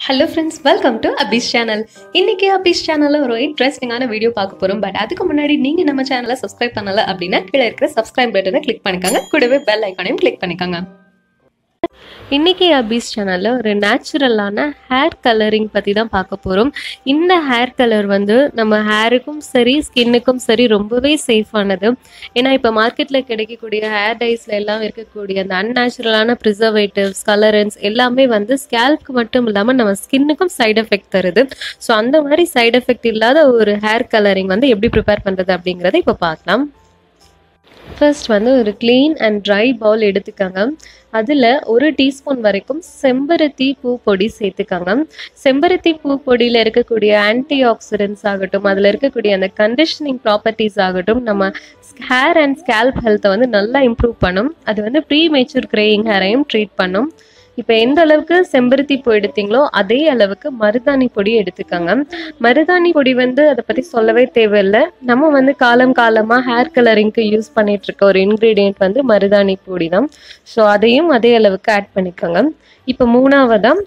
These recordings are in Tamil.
hello friends welcome to Abi's channel இன்னைக்கு அபிஸ் சேனலில் ஒரு இன்ட்ரெஸ்டிங்கான வீடியோ பார்க்க போகிறோம் பட் அதுக்கு முன்னாடி நீங்கள் நம்ம சேனலை சப்ஸ்கிரைப் பண்ணல அப்படின்னா கீழே இருக்கிற சப்ஸ்கிரைப் பட்டனை கிளிக் பண்ணிக்கோங்க கூடவே பெல் ஐக்கானையும் கிளிக் பண்ணிக்கோங்க இன்னைக்கு அபிஸ் சேனலில் ஒரு நேச்சுரலான ஹேர் கலரிங் பற்றி தான் பார்க்க போகிறோம் இந்த ஹேர் கலர் வந்து நம்ம ஹேருக்கும் சரி ஸ்கின்னுக்கும் சரி ரொம்பவே சேஃபானது ஏன்னா இப்போ மார்க்கெட்டில் கிடைக்கக்கூடிய ஹேர் டைஸில் எல்லாம் இருக்கக்கூடிய அந்த அன்நேச்சுரலான ப்ரிசர்வேட்டிவ்ஸ் கலரன்ஸ் எல்லாமே வந்து ஸ்கேல்ப்க்கு மட்டும் இல்லாமல் நம்ம ஸ்கின்னுக்கும் சைடு எஃபெக்ட் தருது ஸோ அந்த மாதிரி சைடு எஃபெக்ட் இல்லாத ஒரு ஹேர் கலரிங் வந்து எப்படி ப்ரிப்பேர் பண்ணுறது அப்படிங்கிறத இப்போ பார்க்கலாம் ஃபர்ஸ்ட் வந்து ஒரு க்ளீன் அண்ட் ட்ரை பவுல் எடுத்துக்கோங்க அதில் ஒரு டீஸ்பூன் வரைக்கும் செம்பருத்தி பூ பொடி சேர்த்துக்கோங்க செம்பருத்தி பூ பொடியில் இருக்கக்கூடிய ஆன்டி ஆக்சிடென்ட்ஸ் ஆகட்டும் அதில் இருக்கக்கூடிய அந்த கண்டிஷனிங் ப்ராப்பர்ட்டிஸ் ஆகட்டும் நம்ம ஹேர் அண்ட் ஸ்கேல்ப் ஹெல்த்தை வந்து நல்லா இம்ப்ரூவ் பண்ணும் அது வந்து ப்ரீ மேச்சூர் கிரேயிங் ஹேரையும் ட்ரீட் பண்ணும் இப்போ எந்த அளவுக்கு செம்பருத்தி பூ எடுத்தீங்களோ அதே அளவுக்கு மருதாணி பொடி எடுத்துக்கோங்க மருதாணி பொடி வந்து அதை பற்றி சொல்லவே தேவையில்லை நம்ம வந்து காலம் காலமாக ஹேர் கலரிங்க்கு யூஸ் பண்ணிட்டு இருக்க ஒரு இன்க்ரீடியன்ட் வந்து மருதாணி பொடி தான் ஸோ அதையும் அதே அளவுக்கு ஆட் பண்ணிக்கோங்க இப்போ மூணாவதாக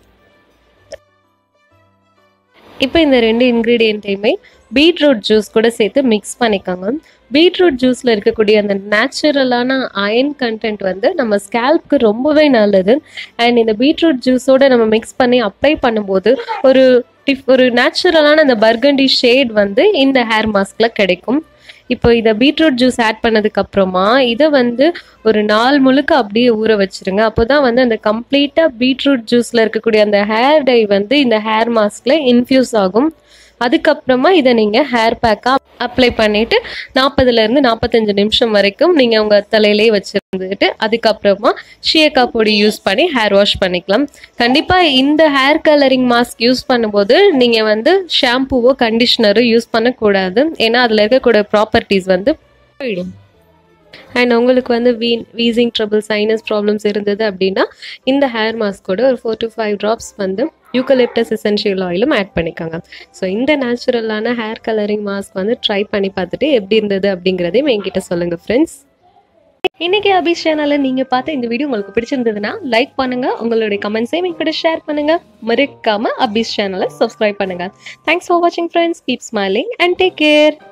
இப்போ இந்த ரெண்டு இன்க்ரீடியண்ட்டையுமே பீட்ரூட் ஜூஸ் கூட சேர்த்து மிக்ஸ் பண்ணிக்கோங்க பீட்ரூட் ஜூஸில் இருக்கக்கூடிய அந்த நேச்சுரலான அயன் கண்டென்ட் வந்து நம்ம ஸ்கேல்ப்க்கு ரொம்பவே நல்லது அண்ட் இந்த பீட்ரூட் ஜூஸோட நம்ம மிக்ஸ் பண்ணி அப்ளை பண்ணும்போது ஒரு டிஃப் ஒரு நேச்சுரலான அந்த பர்கண்டி ஷேட் வந்து இந்த ஹேர் மாஸ்கில் கிடைக்கும் இப்போ இதை பீட்ரூட் ஜூஸ் ஆட் பண்ணதுக்கு அப்புறமா இதை வந்து ஒரு நாள் முழுக்க அப்படியே ஊற வச்சிருங்க அப்போ தான் வந்து அந்த கம்ப்ளீட்டாக பீட்ரூட் ஜூஸில் இருக்கக்கூடிய அந்த ஹேர் டை வந்து இந்த ஹேர் மாஸ்கில் இன்ஃப்யூஸ் ஆகும் அதுக்கப்புறமா இதை நீங்கள் ஹேர் பேக்காக அப்ளை பண்ணிவிட்டு நாற்பதுலேருந்து நாற்பத்தஞ்சு நிமிஷம் வரைக்கும் நீங்கள் உங்கள் தலையிலே வச்சுருந்துட்டு அதுக்கப்புறமா ஷியக்கா பொடி யூஸ் பண்ணி ஹேர் வாஷ் பண்ணிக்கலாம் கண்டிப்பாக இந்த ஹேர் கலரிங் மாஸ்க் யூஸ் பண்ணும்போது நீங்கள் வந்து ஷாம்புவோ கண்டிஷ்னரோ யூஸ் பண்ணக்கூடாது ஏன்னா அதில் இருக்கக்கூடிய ப்ராப்பர்ட்டிஸ் வந்து போயிடும் அண்ட் உங்களுக்கு வந்து வீ வீசிங் ட்ரபிள் சைனஸ் ப்ராப்ளம்ஸ் இருந்தது அப்படின்னா இந்த ஹேர் மாஸ்கோட ஒரு ஃபோர் டு ஃபைவ் ட்ராப்ஸ் வந்து யூக்கலிப்டஸ் எசென்ஷியல் ஆயிலும் ஆட் பண்ணிக்கோங்க ஸோ இந்த நேச்சுரலான ஹேர் கலரிங் மாஸ்க் வந்து ட்ரை பண்ணி பார்த்துட்டு எப்படி இருந்தது அப்படிங்கிறதையும் என்கிட்ட சொல்லுங்கள் ஃப்ரெண்ட்ஸ் இன்னைக்கு அபிஷ் சேனலில் நீங்கள் பார்த்த இந்த வீடியோ உங்களுக்கு பிடிச்சிருந்ததுன்னா லைக் பண்ணுங்க உங்களுடைய கமெண்ட்ஸையும் என் கூட ஷேர் பண்ணுங்க மறக்காம அபிஷ் சேனலை சப்ஸ்கிரைப் பண்ணுங்க தேங்க்ஸ் ஃபார் வாட்சிங் friends keep smiling and take care